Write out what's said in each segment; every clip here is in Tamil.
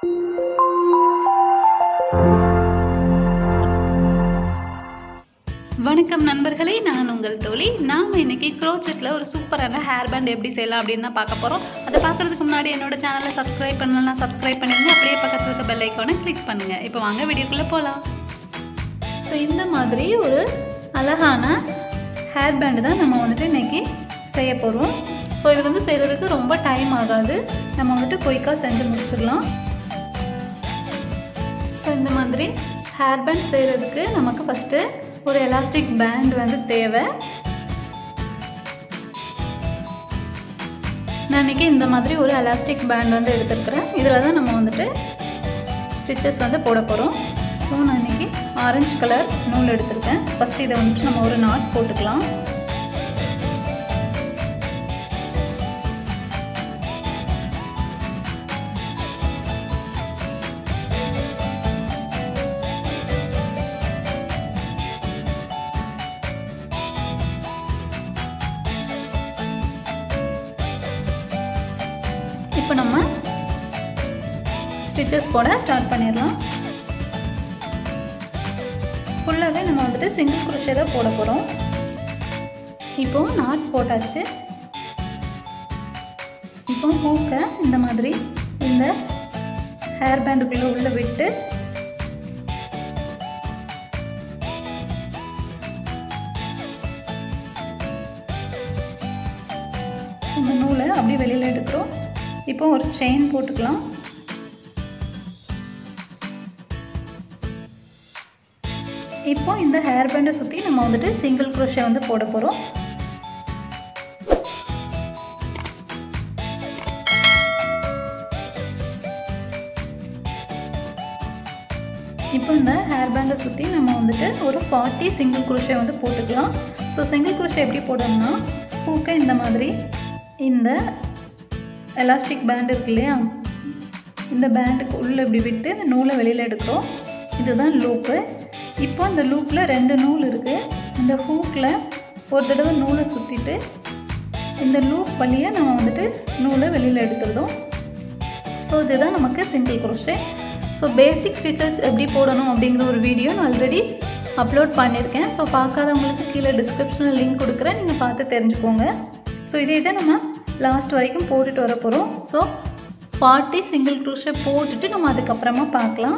வணக்கம் நண்பர்களே நான் உங்கள் தோழி நாம் இன்னைக்கு க்ரோச்செட்டில் ஒரு சூப்பரான ஹேர் பேண்ட் எப்படி செய்யலாம் அப்படின்னு தான் பார்க்க போகிறோம் அதை பார்க்குறதுக்கு முன்னாடி என்னோட சேனலை சப்ஸ்கிரைப் பண்ணலாம் சப்ஸ்கிரைப் பண்ணிடுங்க அப்படியே பக்கத்தில் இருக்க பெல் ஐக்கானை கிளிக் பண்ணுங்கள் இப்போ வாங்க வீடியோக்குள்ளே போகலாம் ஸோ இந்த மாதிரி ஒரு அழகான ஹேர் பேண்டு தான் நம்ம வந்துட்டு இன்னைக்கு செய்ய போகிறோம் ஸோ இது வந்து செய்கிறதுக்கு ரொம்ப டைம் ஆகாது நம்ம வந்துட்டு குயிக்காக செஞ்சு முடிச்சிடலாம் ஸோ இந்த மாதிரி ஹேர் பேண்ட் செய்கிறதுக்கு நமக்கு ஃபஸ்ட்டு ஒரு எலாஸ்டிக் பேண்ட் வந்து தேவை நான் இன்றைக்கி இந்த மாதிரி ஒரு எலாஸ்டிக் பேண்ட் வந்து எடுத்துருக்கிறேன் இதில் தான் நம்ம வந்துட்டு ஸ்டிச்சஸ் வந்து போட போகிறோம் ஸோ நான் இன்றைக்கி ஆரஞ்சு கலர் நூல் எடுத்திருக்கேன் ஃபஸ்ட்டு இதை வந்துட்டு நம்ம ஒரு நாட் போட்டுக்கலாம் இப்போ நம்ம ஸ்டிச்சஸ் போட ஸ்டார்ட் பண்ணிடலாம் ஃபுல்லாகவே நம்ம வந்துட்டு சிங்கிள் குரோஷே தான் போட போகிறோம் இப்போ நாட் போட்டாச்சு இப்போ ஹூக்கை இந்த மாதிரி இந்த ஹேர் பேண்டுக்குள்ளே உள்ளே விட்டு இந்த நூலை அப்படியே வெளியில் எடுக்கிறோம் இப்போ ஒரு செயின் போட்டுக்கலாம் இப்போ இந்த ஹேர் பேண்டை சுற்றி நம்ம வந்துட்டு சிங்கிள் குரோஷே வந்து போட போகிறோம் இப்போ இந்த ஹேர் பேண்டை சுற்றி நம்ம வந்துட்டு ஒரு ஃபார்ட்டி சிங்கிள் குரோஷே வந்து போட்டுக்கலாம் ஸோ சிங்கிள் குரோஷே எப்படி போடணும்னா பூக்கை இந்த மாதிரி இந்த எலாஸ்டிக் பேண்ட் இருக்கு இல்லையா இந்த பேண்டுக்கு உள்ளே இப்படி விட்டு இந்த நூலை வெளியில் எடுக்கிறோம் இதுதான் லூப்பு இப்போ அந்த லூப்பில் ரெண்டு நூல் இருக்குது இந்த ஹூக்கில் ஒரு தடவை நூலை சுற்றிட்டு இந்த லூப் வழியாக நம்ம வந்துட்டு நூலை வெளியில் எடுத்துருதோம் ஸோ இதுதான் நமக்கு single crochet so basic stitches எப்படி போடணும் அப்படிங்கிற ஒரு வீடியோ நான் ஆல்ரெடி அப்லோட் பண்ணியிருக்கேன் ஸோ பார்க்காதவங்களுக்கு கீழே டிஸ்கிரிப்ஷனில் லிங்க் கொடுக்குறேன் நீங்கள் பார்த்து தெரிஞ்சுக்கோங்க ஸோ இதே இதை நம்ம லாஸ்ட் வரைக்கும் போட்டுட்டு வர போகிறோம் ஸோ ஃபார்ட்டி சிங்கிள் க்ரூஷை போட்டுட்டு நம்ம அதுக்கப்புறமா பார்க்கலாம்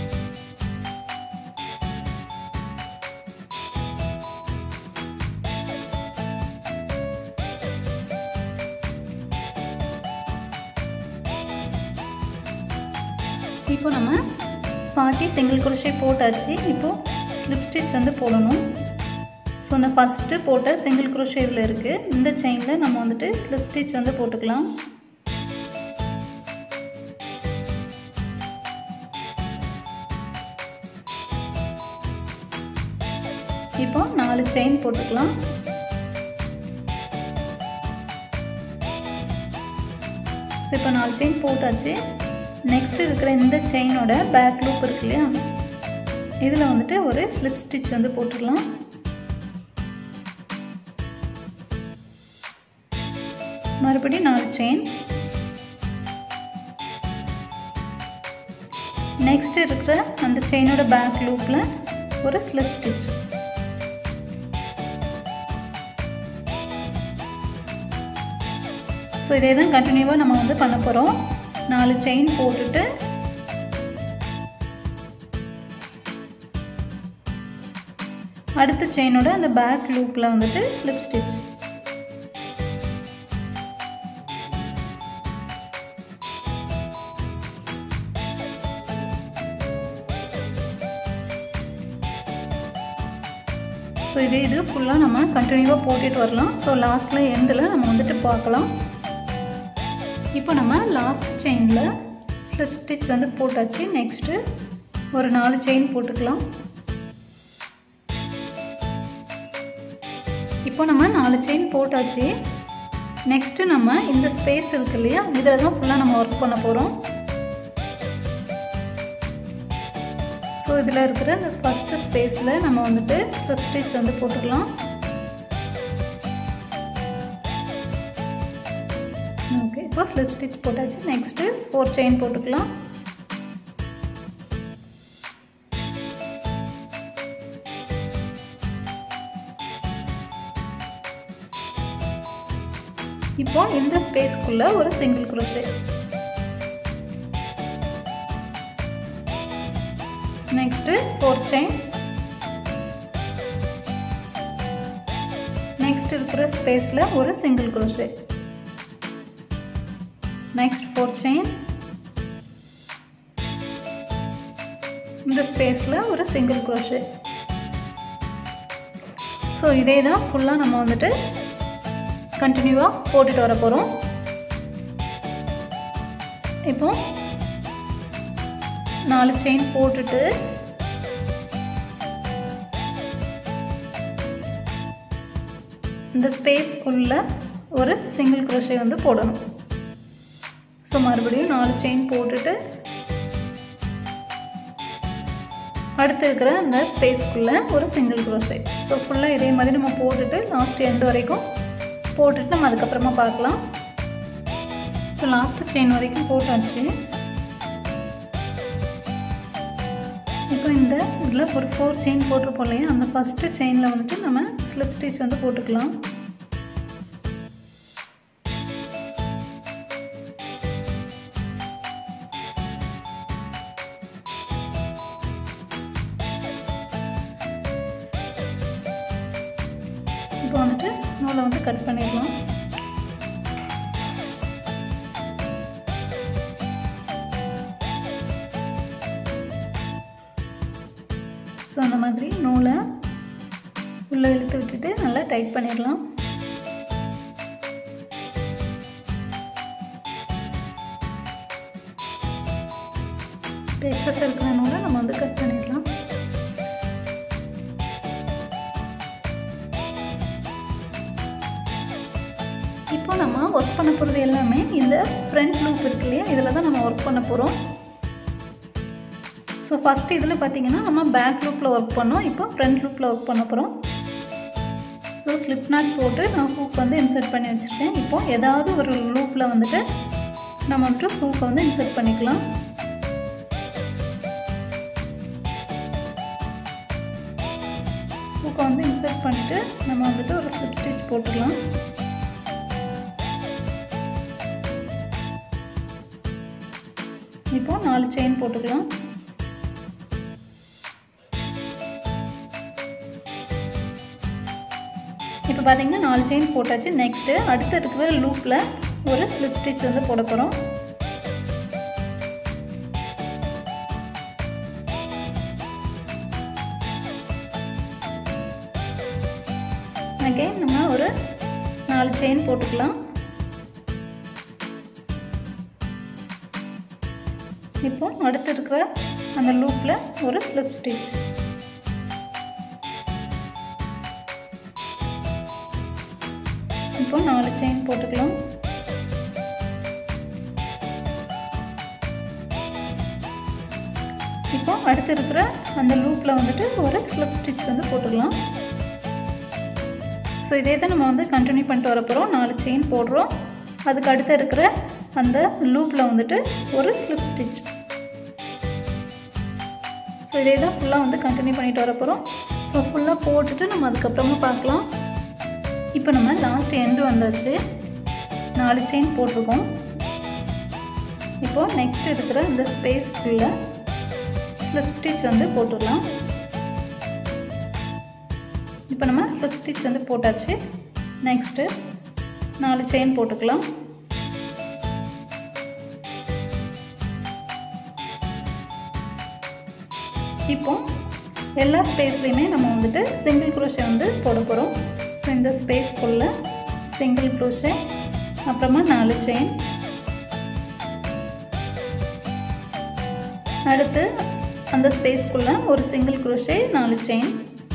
இப்போ நம்ம ஃபார்ட்டி சிங்கிள் குரோஷே போட்டாச்சு இப்போது ஸ்லிப் ஸ்டிச் வந்து போடணும் ஸோ அந்த ஃபஸ்ட்டு போட்ட சிங்கிள் குரோஷே இதில் இருக்குது இந்த செயினில் நம்ம வந்துட்டு ஸ்லிப் ஸ்டிச் வந்து போட்டுக்கலாம் இப்போ நாலு செயின் போட்டுக்கலாம் ஸோ இப்போ நாலு செயின் போட்டாச்சு நெக்ஸ்ட் இருக்கிற இந்த செயினோட பேக் லூப் இருக்கு இல்லையா இதில் வந்துட்டு ஒரு ஸ்லிப் ஸ்டிச் வந்து போட்டுடலாம் மறுபடியும் நாலு செயின் நெக்ஸ்ட் இருக்கிற அந்த செயினோட பேக் லூப்பில் ஒரு ஸ்லிப் ஸ்டிச் ஸோ இதே தான் கண்டினியூவாக நம்ம வந்து பண்ண போகிறோம் நாலு செயின் போட்டுட்டு அடுத்த செயினோட அந்த பேக் லூப்பில் வந்துட்டு ஸ்லிப் ஸ்டிச் ஸோ இதே இது ஃபுல்லாக நம்ம கண்டினியூவாக போட்டுட்டு வரலாம் ஸோ லாஸ்ட்டில் எண்டில் நம்ம வந்துட்டு பார்க்கலாம் இப்போ நம்ம லாஸ்ட் செயினில் ஸ்லிப் ஸ்டிச் வந்து போட்டாச்சு நெக்ஸ்ட்டு ஒரு நாலு செயின் போட்டுக்கலாம் இப்போ நம்ம நாலு செயின் போட்டாச்சு நெக்ஸ்ட்டு நம்ம இந்த ஸ்பேஸ் இருக்கு இல்லையா இதில் தான் ஃபுல்லாக நம்ம ஒர்க் பண்ண போகிறோம் ஸோ இதில் இருக்கிற இந்த ஃபஸ்ட்டு ஸ்பேஸில் நம்ம வந்துட்டு ஸ்லிப் ஸ்டிச் வந்து போட்டுக்கலாம் ஓகே இப்போ ஸ்லிப் ஸ்டிச் போட்டாச்சு நெக்ஸ்ட்டு ஃபோர் செயின் போட்டுக்கலாம் இப்போ இந்த ஸ்பேஸ்க்குள்ள ஒரு single crochet next fourth chain next இருக்கிற ஸ்பேஸில் ஒரு single crochet next fourth chain இந்த ஸ்பேஸில் ஒரு சிங்கிள் குரோஷே ஸோ இதே தான் ஃபுல்லாக நம்ம வந்துட்டு கண்டினியூவாக போட்டுட்டு வர போகிறோம் இப்போ நாலு செயின் போட்டுட்டு இந்த ஸ்பேஸ்க்குள்ள ஒரு சிங்கிள் குரோஷே வந்து போடணும் ஸோ மறுபடியும் நாலு செயின் போட்டுட்டு அடுத்து இருக்கிற அந்த ஸ்பேஸ்க்குள்ளே ஒரு சிங்கிள் குரோஷே ஸோ ஃபுல்லாக இதே மாதிரி நம்ம போட்டுட்டு லாஸ்ட் எண்டு வரைக்கும் போட்டுட்டு நம்ம அதுக்கப்புறமா பார்க்கலாம் ஸோ லாஸ்ட்டு செயின் வரைக்கும் போட்டாச்சு இப்போ இந்த இதில் ஒரு ஃபோர் செயின் போட்டிருப்போம் இல்லையா அந்த ஃபஸ்ட்டு செயினில் வந்துட்டு நம்ம ஸ்லிப் ஸ்டிச் வந்து போட்டுக்கலாம் இப்போ வந்துட்டு நூலை வந்து கட் பண்ணிடலாம் ஸோ அந்த மாதிரி நூலை உள்ளே இழுத்து விட்டுட்டு நல்லா டைட் பண்ணிடலாம் இப்போ எக்ஸஸ் இருக்கிற நூலை நம்ம வந்து கட் பண்ணிடலாம் இப்போ நம்ம ஒர்க் பண்ண போகிறது எல்லாமே இந்த ஃப்ரண்ட் லூப் இருக்கு இல்லையா இதில் தான் நம்ம ஒர்க் பண்ண போகிறோம் ஸோ ஃபஸ்ட்டு இதில் பார்த்தீங்கன்னா நம்ம பேக் லூப்பில் ஒர்க் பண்ணோம் இப்போ ஃப்ரண்ட் லூப்பில் ஒர்க் பண்ண போகிறோம் ஸோ ஸ்லிப் நாட் போட்டு நான் ஹூக் வந்து இன்சர்ட் பண்ணி வச்சுருக்கேன் இப்போ ஏதாவது ஒரு லூப்பில் வந்துட்டு நம்ம வந்துட்டு ஹூக்கை வந்து இன்சர்ட் பண்ணிக்கலாம் ஹூக்கை வந்து இன்சர்ட் பண்ணிவிட்டு நம்ம வந்துட்டு ஒரு ஸ்லிப் ஸ்டிச் போட்டுக்கலாம் இப்போ நாலு செயின் போட்டுக்கலாம் இப்போ பார்த்தீங்கன்னா நாலு செயின் போட்டாச்சு நெக்ஸ்ட்டு அடுத்து இருக்கிற லூப்பில் ஒரு ஸ்லிப் ஸ்டிச் வந்து போட போகிறோம் அகைன் நம்ம ஒரு நாலு செயின் போட்டுக்கலாம் இப்போ அடுத்து இருக்கிற அந்த லூப்பில் ஒரு ஸ்லிப் ஸ்டிச் இப்போ நாலு செயின் போட்டுக்கலாம் இப்போ அடுத்து இருக்கிற அந்த லூப்பில் வந்துட்டு ஒரு ஸ்லிப் ஸ்டிச் வந்து போட்டுக்கலாம் ஸோ இதே தான் நம்ம வந்து கண்டினியூ பண்ணிட்டு வர போகிறோம் நாலு செயின் போடுறோம் அதுக்கு அடுத்து இருக்கிற அந்த லூப்பில் வந்துட்டு ஒரு ஸ்லிப் ஸ்டிச் ஸோ இதே தான் ஃபுல்லாக வந்து கண்டினியூ பண்ணிட்டு வர போகிறோம் ஸோ ஃபுல்லாக போட்டுட்டு நம்ம அதுக்கப்புறமா பார்க்கலாம் இப்போ நம்ம லாஸ்ட் எண்டு வந்தாச்சு நாலு செயின் போட்டிருக்கோம் இப்போது நெக்ஸ்ட் இருக்கிற இந்த ஸ்பேஸ்க்குள்ளே ஸ்லிப் ஸ்டிச் வந்து போட்டுடலாம் இப்போ நம்ம ஸ்லிப் ஸ்டிச் வந்து போட்டாச்சு நெக்ஸ்ட்டு நாலு செயின் போட்டுக்கலாம் இப்போ எல்லா ஸ்பேஸ்லையுமே நம்ம வந்துட்டு சிங்கிள் குரோஷே வந்து போட போகிறோம் ஸோ இந்த ஸ்பேஸ்க்குள்ளே சிங்கிள் குரோஷே அப்புறமா நாலு செயின் அடுத்து அந்த ஸ்பேஸ்க்குள்ளே ஒரு சிங்கிள் குரோஷே நாலு செயின்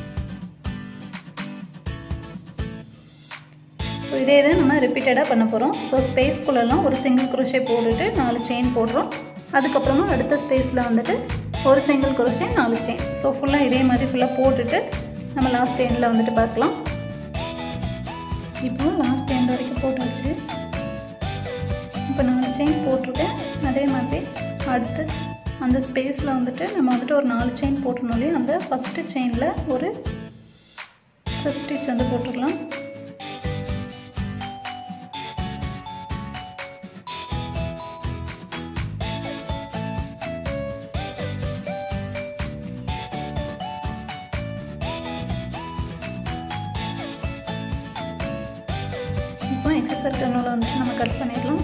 ஸோ இதே தான் நம்ம ரிப்பீட்டடாக பண்ண போகிறோம் ஸோ ஸ்பேஸ்க்குள்ளெல்லாம் ஒரு சிங்கிள் குரோஷே போட்டுட்டு நாலு செயின் போடுறோம் அதுக்கப்புறமா அடுத்த ஸ்பேஸில் வந்துட்டு ஒரு சிங்கிள் குரோஷே நாலு செயின் ஸோ ஃபுல்லாக இதே மாதிரி ஃபுல்லாக போட்டுட்டு நம்ம லாஸ்ட் எண்டில் வந்துட்டு பார்க்கலாம் இப்போ லாஸ்ட் எண்ட் வரைக்கும் போட்டாச்சு இப்போ நாலு செயின் போட்டிருக்கேன் அதே மாதிரி அடுத்து அந்த ஸ்பேஸில் வந்துட்டு நம்ம வந்துட்டு ஒரு நாலு செயின் போட்டணும் இல்லையா அந்த ஃபஸ்ட்டு செயினில் ஒரு ஸ்லிப் ஸ்டிச் வந்து போட்டுடலாம் அதுக்கப்புறமா எக்ஸஸ் இருக்கிற நூலை வந்துட்டு நம்ம கட் பண்ணிடலாம்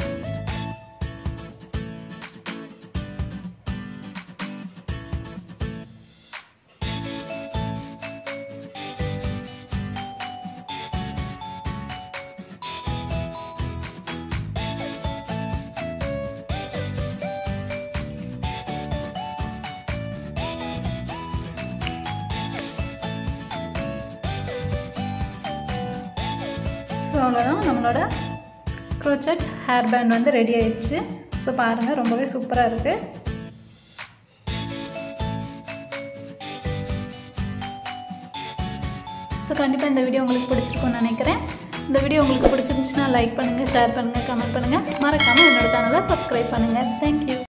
ஸோ அவ்வளோதான் நம்மளோட க்ரோச்சட் ஹேர் பேண்ட் வந்து ரெடி ஆயிடுச்சு ஸோ பாருங்கள் ரொம்பவே சூப்பராக இருக்குது ஸோ கண்டிப்பாக இந்த வீடியோ உங்களுக்கு பிடிச்சிருக்கும்னு நினைக்கிறேன் இந்த வீடியோ உங்களுக்கு பிடிச்சிருந்துச்சுன்னா லைக் பண்ணுங்கள் ஷேர் பண்ணுங்கள் கமெண்ட் பண்ணுங்கள் மறக்காமல் என்னோட சேனலை சப்ஸ்கிரைப் பண்ணுங்கள் தேங்க்யூ